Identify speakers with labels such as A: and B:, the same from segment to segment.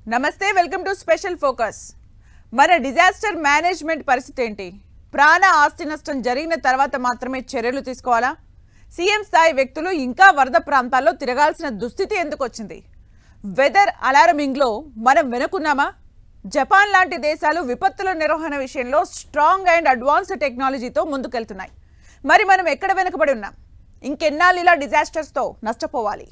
A: నమస్తే welcome to special focus మన disaster management పరిస్థితి ఏంటి ప్రాణ ఆస్తి నష్టం జరిగిన తర్వాత మాత్రమే చర్యలు తీసుకోవాలా సీఎం స్థాయి వ్యక్తులు ఇంకా వరద ప్రాంతాల్లో తిరగాల్సిన దుస్థితి ఎందుకు వచ్చింది వెదర్ అలారమింగ్లో మనం వెనుకున్నామా జపాన్ లాంటి దేశాలు విపత్తుల నిర్వహణ విషయంలో స్ట్రాంగ్ అండ్ అడ్వాన్స్డ్ టెక్నాలజీతో ముందుకెళ్తున్నాయి మరి మనం ఎక్కడ వెనుకబడి ఉన్నాం ఇంకెన్నాళ్ళు ఇలా డిజాస్టర్స్తో నష్టపోవాలి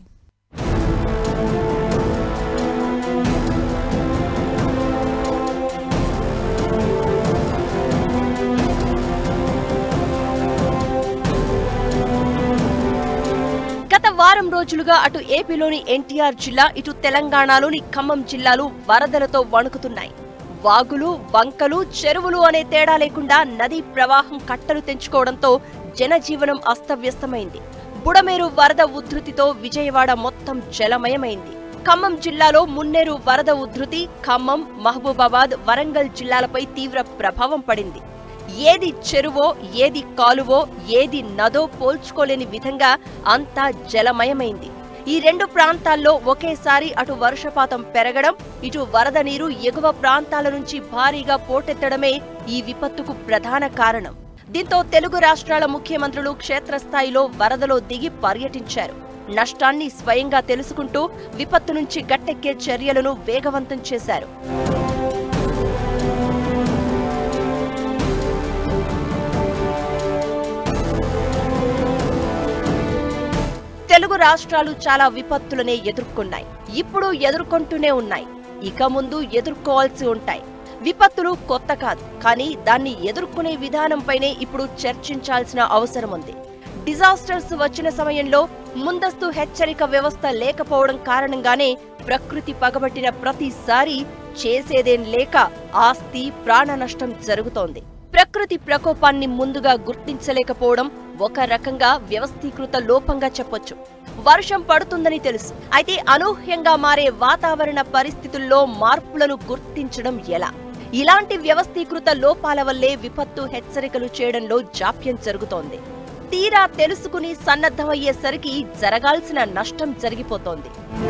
B: గత వారం రోజులుగా అటు ఏపీలోని ఎన్టీఆర్ జిల్లా ఇటు తెలంగాణలోని ఖమ్మం జిల్లాలు వరదలతో వణుకుతున్నాయి వాగులు వంకలు చెరువులు అనే తేడా లేకుండా నదీ ప్రవాహం కట్టలు తెంచుకోవడంతో జనజీవనం అస్తవ్యస్తమైంది బుడమేరు వరద ఉధృతితో విజయవాడ మొత్తం జలమయమైంది ఖమ్మం జిల్లాలో మున్నేరు వరద ఉధృతి ఖమ్మం మహబూబాబాద్ వరంగల్ జిల్లాలపై తీవ్ర ప్రభావం పడింది ఏది చెరువో ఏది కాలువో ఏది నదో పోల్చుకోలేని విధంగా అంతా జలమయమైంది ఈ రెండు ప్రాంతాల్లో ఒకేసారి అటు వర్షపాతం పెరగడం ఇటు వరద నీరు ఎగువ ప్రాంతాల నుంచి భారీగా పోటెత్తడమే ఈ విపత్తుకు ప్రధాన కారణం దీంతో తెలుగు రాష్ట్రాల ముఖ్యమంత్రులు క్షేత్రస్థాయిలో వరదలో దిగి పర్యటించారు నష్టాన్ని స్వయంగా తెలుసుకుంటూ విపత్తు నుంచి గట్టెక్కే చర్యలను వేగవంతం చేశారు తెలుగు రాష్ట్రాలు చాలా విపత్తులనే ఎదుర్కొన్నాయి ఇప్పుడు ఎదుర్కొంటూనే ఉన్నాయి ఇక ముందు ఎదుర్కోవాల్సి ఉంటాయి విపత్తులు కొత్త కాదు కానీ దాన్ని ఎదుర్కొనే విధానంపైనే ఇప్పుడు చర్చించాల్సిన అవసరం ఉంది డిజాస్టర్స్ వచ్చిన సమయంలో ముందస్తు హెచ్చరిక వ్యవస్థ లేకపోవడం కారణంగానే ప్రకృతి పగబట్టిన ప్రతిసారి చేసేదేం లేక ఆస్తి ప్రాణ నష్టం జరుగుతోంది ప్రకృతి ప్రకోపాన్ని ముందుగా గుర్తించలేకపోవడం ఒక రకంగా వ్యవస్థీకృత లోపంగా చెప్పొచ్చు వర్షం పడుతుందని తెలుసు అయితే అనూహ్యంగా మారే వాతావరణ పరిస్థితుల్లో మార్పులను గుర్తించడం ఎలా ఇలాంటి వ్యవస్థీకృత లోపాల వల్లే విపత్తు హెచ్చరికలు చేయడంలో జాప్యం జరుగుతోంది తీరా తెలుసుకుని సన్నద్ధమయ్యేసరికి జరగాల్సిన నష్టం జరిగిపోతోంది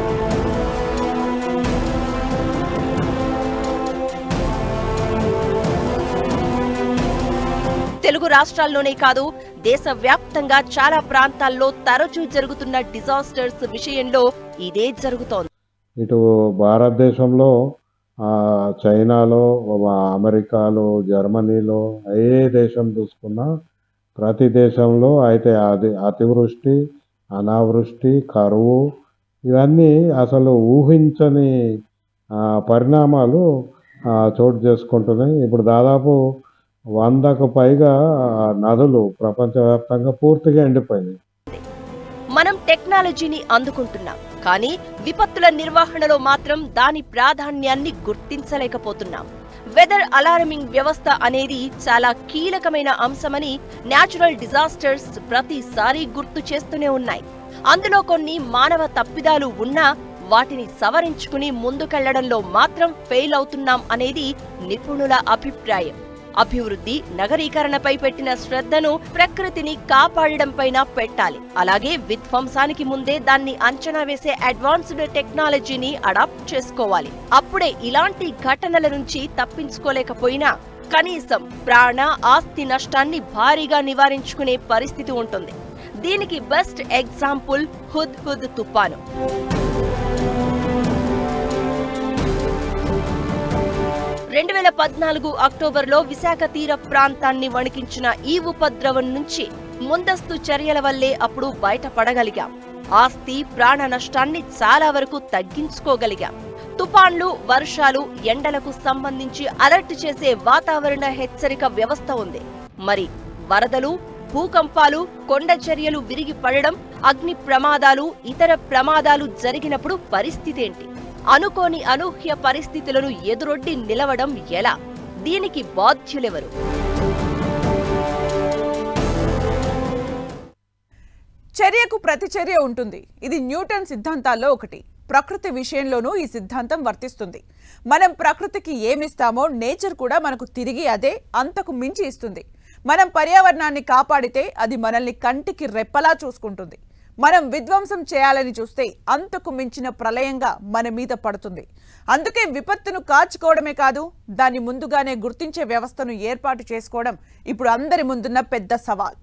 B: తెలుగు రాష్ట్రాల్లోనే కాదు దేశవ్యాప్తంగా చాలా ప్రాంతాల్లో తరచూ జరుగుతున్న డిజాస్టర్స్ విషయంలో ఇదే జరుగుతోంది
C: ఇటు భారతదేశంలో ఆ, చైనాలో ఆ, అమెరికాలో జర్మనీలో ఏ దేశం చూసుకున్నా ప్రతి దేశంలో అయితే అది అతివృష్టి అనావృష్టి కరువు ఇవన్నీ అసలు ఊహించని ఆ, పరిణామాలు ఆ, చోటు చేసుకుంటున్నాయి ఇప్పుడు దాదాపు వందకు పైగా ఆ, నదులు ప్రపంచవ్యాప్తంగా పూర్తిగా ఎండిపోయినాయి
B: మనం టెక్నాలజీని అందుకుంటున్నాం కానీ విపత్తుల నిర్వహణలో మాత్రం దాని ప్రాధాన్యాన్ని గుర్తించలేకపోతున్నాం వెదర్ అలారమింగ్ వ్యవస్థ అనేది చాలా కీలకమైన అంశమని న్యాచురల్ డిజాస్టర్స్ ప్రతిసారి గుర్తు చేస్తూనే ఉన్నాయి అందులో కొన్ని మానవ తప్పిదాలు ఉన్నా వాటిని సవరించుకుని ముందుకెళ్లడంలో మాత్రం ఫెయిల్ అవుతున్నాం అనేది నిపుణుల అభిప్రాయం అభివృద్ధి నగరీకరణపై పెట్టిన శ్రద్ధను ప్రకృతిని కాపాడడంపైన పెట్టాలి అలాగే విధ్వంసానికి ముందే దాన్ని అంచనా వేసే అడ్వాన్స్డ్ టెక్నాలజీని అడాప్ట్ చేసుకోవాలి అప్పుడే ఇలాంటి ఘటనల నుంచి తప్పించుకోలేకపోయినా కనీసం ప్రాణ ఆస్తి నష్టాన్ని భారీగా నివారించుకునే పరిస్థితి ఉంటుంది దీనికి బెస్ట్ ఎగ్జాంపుల్ హుద్ హుద్ తుపాను రెండు వేల పద్నాలుగు అక్టోబర్లో విశాఖ తీర ప్రాంతాన్ని వణికించిన ఈ ఉపద్రవం నుంచి ముందస్తు చర్యల వల్లే అప్పుడు బయటపడగలిగాం ఆస్తి ప్రాణ నష్టాన్ని చాలా వరకు తగ్గించుకోగలిగాం తుపాన్లు వర్షాలు ఎండలకు సంబంధించి అలర్ట్ చేసే వాతావరణ హెచ్చరిక వ్యవస్థ ఉంది మరి వరదలు భూకంపాలు కొండ చర్యలు విరిగి పడడం అగ్ని ప్రమాదాలు ఇతర ప్రమాదాలు జరిగినప్పుడు పరిస్థితి ఏంటి అనుకోని అనూహ్య పరిస్థితులను ఎదురొడ్డి నిలవడం ఎలా దీనికి బాధ్యులెవరు
A: చర్యకు ప్రతిచర్య ఉంటుంది ఇది న్యూటన్ సిద్ధాంతాల్లో ఒకటి ప్రకృతి విషయంలోనూ ఈ సిద్ధాంతం వర్తిస్తుంది మనం ప్రకృతికి ఏమిస్తామో నేచర్ కూడా మనకు తిరిగి అదే అంతకు మించి ఇస్తుంది మనం పర్యావరణాన్ని కాపాడితే అది మనల్ని కంటికి రెప్పలా చూసుకుంటుంది మనం విధ్వంసం చేయాలని చూస్తే అంతకు మించిన ప్రళయంగా మన మీద పడుతుంది అందుకే విపత్తును కాచుకోవడమే కాదు దాన్ని ముందుగానే గుర్తించే వ్యవస్థను ఏర్పాటు చేసుకోవడం ఇప్పుడు అందరి ముందున్న పెద్ద సవాల్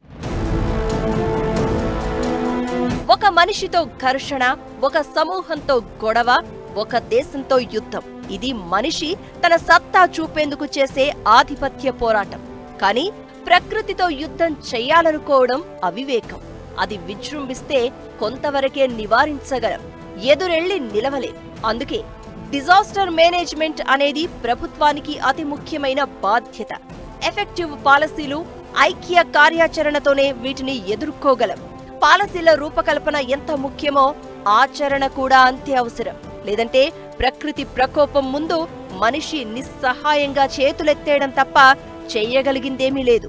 B: ఒక మనిషితో ఘర్షణ ఒక సమూహంతో గొడవ ఒక దేశంతో యుద్ధం ఇది మనిషి తన సత్తా చూపేందుకు చేసే ఆధిపత్య పోరాటం కానీ ప్రకృతితో యుద్ధం చెయ్యాలనుకోవడం అవివేకం అది విజృంభిస్తే కొంతవరకే నివారించగలం ఎదురెళ్లి నిలవలేం అందుకే డిజాస్టర్ మేనేజ్మెంట్ అనేది ప్రభుత్వానికి అతి ముఖ్యమైన బాధ్యత ఎఫెక్టివ్ పాలసీలు ఐక్య కార్యాచరణతోనే వీటిని ఎదుర్కోగలం పాలసీల రూపకల్పన ఎంత ముఖ్యమో ఆచరణ కూడా అంతే అవసరం లేదంటే ప్రకృతి ప్రకోపం ముందు మనిషి నిస్సహాయంగా చేతులెత్తేయడం తప్ప చెయ్యగలిగిందేమీ లేదు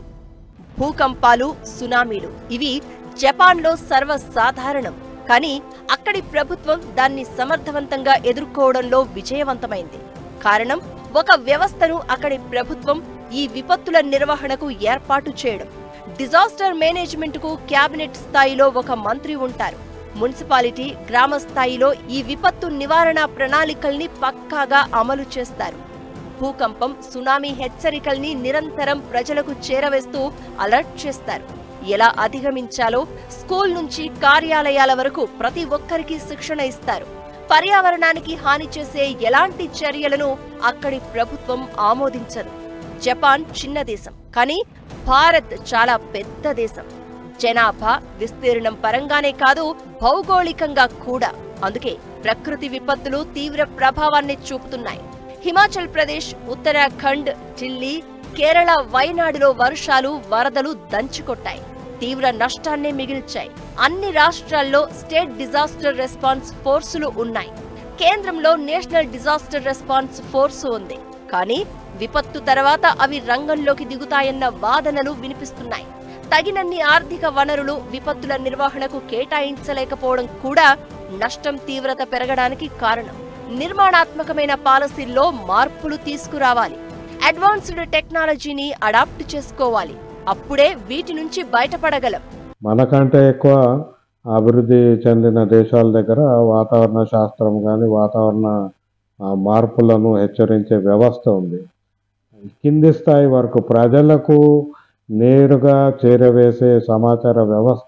B: భూకంపాలు సునామీలు ఇవి జపాన్లో సర్వసాధారణం కానీ అక్కడి ప్రభుత్వం దాన్ని సమర్థవంతంగా ఎదుర్కోవడంలో విజయవంతమైంది కారణం ఒక వ్యవస్థను అక్కడి ప్రభుత్వం ఈ విపత్తుల నిర్వహణకు ఏర్పాటు చేయడం డిజాస్టర్ మేనేజ్మెంట్ కు కేబినెట్ స్థాయిలో ఒక మంత్రి ఉంటారు మున్సిపాలిటీ గ్రామ స్థాయిలో ఈ విపత్తు నివారణ ప్రణాళికల్ని పక్కాగా అమలు చేస్తారు భూకంపం సునామీ హెచ్చరికల్ని నిరంతరం ప్రజలకు చేరవేస్తూ అలర్ట్ చేస్తారు ఎలా అధిగమించాలో స్కూల్ నుంచి కార్యాలయాల వరకు ప్రతి ఒక్కరికి శిక్షణ ఇస్తారు పర్యావరణానికి హాని చేసే ఎలాంటి చర్యలను అక్కడి ప్రభుత్వం ఆమోదించదు జపాన్ చిన్న దేశం కానీ భారత్ చాలా పెద్ద దేశం జనాభా విస్తీర్ణం పరంగానే కాదు భౌగోళికంగా కూడా అందుకే ప్రకృతి విపత్తులు తీవ్ర ప్రభావాన్ని చూపుతున్నాయి హిమాచల్ ప్రదేశ్ ఉత్తరాఖండ్ ఢిల్లీ కేరళ వైనాడులో వర్షాలు వరదలు దంచుకొట్టాయి తీవ్ర నష్టాన్నే మిగిల్చాయి అన్ని రాష్ట్రాల్లో స్టేట్ డిజాస్టర్ రెస్పాన్స్ ఫోర్సులు ఉన్నాయి కేంద్రంలో నేషనల్ డిజాస్టర్ రెస్పాన్స్ ఫోర్సు ఉంది కానీ విపత్తు తర్వాత అవి రంగంలోకి దిగుతాయన్న వాదనలు వినిపిస్తున్నాయి తగినన్ని ఆర్థిక వనరులు విపత్తుల నిర్వహణకు కేటాయించలేకపోవడం కూడా నష్టం తీవ్రత పెరగడానికి కారణం నిర్మాణాత్మకమైన పాలసీల్లో మార్పులు తీసుకురావాలి అడ్వాన్స్డ్ టెక్నాలజీని అడాప్ట్ చేసుకోవాలి అప్పుడే వీటి నుంచి బయటపడగలం
C: మనకంటే ఎక్కువ అభివృద్ధి చెందిన దేశాల దగ్గర వాతావరణ శాస్త్రం కానీ వాతావరణ ఆ, మార్పులను హెచ్చరించే వ్యవస్థ ఉంది కింది స్థాయి వరకు ప్రజలకు నేరుగా చేరవేసే సమాచార వ్యవస్థ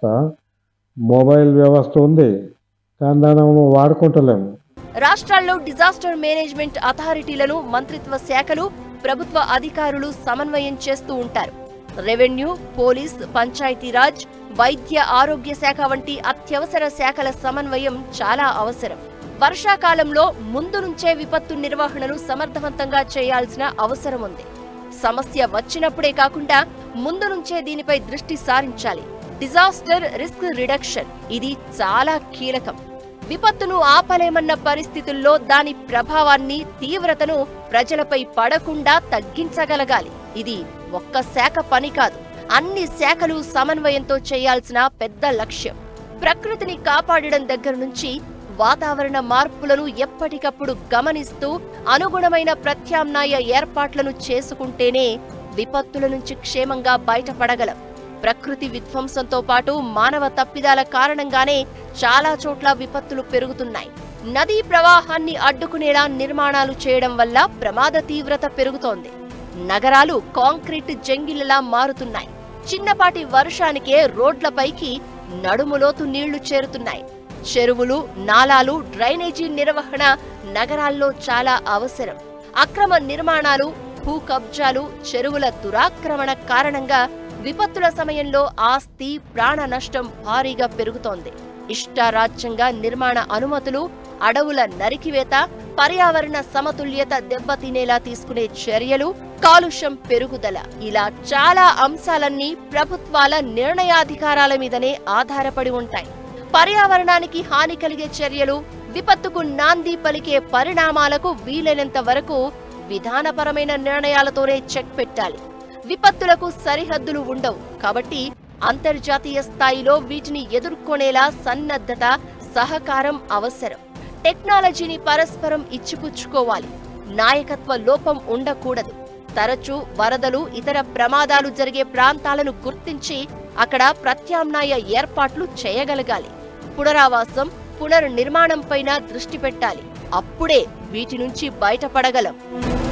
C: మొబైల్ వ్యవస్థ ఉంది కానీ దాన్ని మనం వాడుకుంటలేము
B: రాష్ట్రాల్లో డిజాస్టర్ మేనేజ్మెంట్ అథారిటీలను మంత్రిత్వ శాఖలు ప్రభుత్వ అధికారులు సమన్వయం చేస్తూ ఉంటారు రెవెన్యూ పోలీస్ పంచాయతీరాజ్ వైద్య ఆరోగ్య శాఖ వంటి అత్యవసర శాఖల సమన్వయం చాలా అవసరం వర్షాకాలంలో ముందు నుంచే విపత్తు నిర్వహణను సమర్థవంతంగా చేయాల్సిన అవసరం ఉంది సమస్య వచ్చినప్పుడే కాకుండా ముందు నుంచే దీనిపై దృష్టి సారించాలి డిజాస్టర్ రిస్క్ రిడక్షన్ ఇది చాలా కీలకం విపత్తును ఆపలేమన్న పరిస్థితుల్లో దాని ప్రభావాన్ని తీవ్రతను ప్రజలపై పడకుండా తగ్గించగలగాలి ఇది ఒక్క శాఖ పని కాదు అన్ని శాఖలు సమన్వయంతో చేయాల్సిన పెద్ద లక్ష్యం ప్రకృతిని కాపాడడం దగ్గర నుంచి వాతావరణ మార్పులను ఎప్పటికప్పుడు గమనిస్తూ అనుగుణమైన ప్రత్యామ్నాయ ఏర్పాట్లను చేసుకుంటేనే విపత్తుల నుంచి క్షేమంగా బయటపడగలం ప్రకృతి విధ్వంసంతో పాటు మానవ తప్పిదాల కారణంగానే చాలా చోట్ల విపత్తులు పెరుగుతున్నాయి నదీ ప్రవాహాన్ని అడ్డుకునేలా నిర్మాణాలు చేయడం వల్ల ప్రమాద తీవ్రత పెరుగుతోంది నగరాలు కాంక్రీట్ జంగిలలా మారుతున్నాయి చిన్నపాటి వర్షానికే రోడ్లపైకి నడుములోతు నీళ్లు చేరుతున్నాయి చెరువులు నాలాలు డ్రైనేజీ నిర్వహణ నగరాల్లో చాలా అవసరం అక్రమ నిర్మాణాలు భూ కబ్జాలు చెరువుల దురాక్రమణ కారణంగా విపత్తుల సమయంలో ఆస్తి ప్రాణ నష్టం భారీగా పెరుగుతోంది ఇష్టారాజ్యంగా నిర్మాణ అనుమతులు అడవుల నరికివేత పర్యావరణ సమతుల్యత దెబ్బతినేలా తీసుకునే చర్యలు కాలుష్యం పెరుగుదల ఇలా చాలా అంశాలన్నీ ప్రభుత్వాల నిర్ణయాధికారాల మీదనే ఆధారపడి ఉంటాయి పర్యావరణానికి హాని కలిగే చర్యలు విపత్తుకు నాంది పలికే పరిణామాలకు వీలైనంత వరకు విధానపరమైన నిర్ణయాలతోనే చెక్ పెట్టాలి విపత్తులకు సరిహద్దులు ఉండవు కాబట్టి అంతర్జాతీయ స్థాయిలో వీటిని ఎదుర్కొనేలా సన్నద్ధత సహకారం అవసరం టెక్నాలజీని పరస్పరం ఇచ్చిపుచ్చుకోవాలి నాయకత్వ లోపం ఉండకూడదు తరచూ వరదలు ఇతర ప్రమాదాలు జరిగే ప్రాంతాలను గుర్తించి అక్కడ ప్రత్యామ్నాయ ఏర్పాట్లు చేయగలగాలి పునరావాసం పునర్నిర్మాణంపైన దృష్టి పెట్టాలి అప్పుడే వీటి నుంచి బయటపడగలం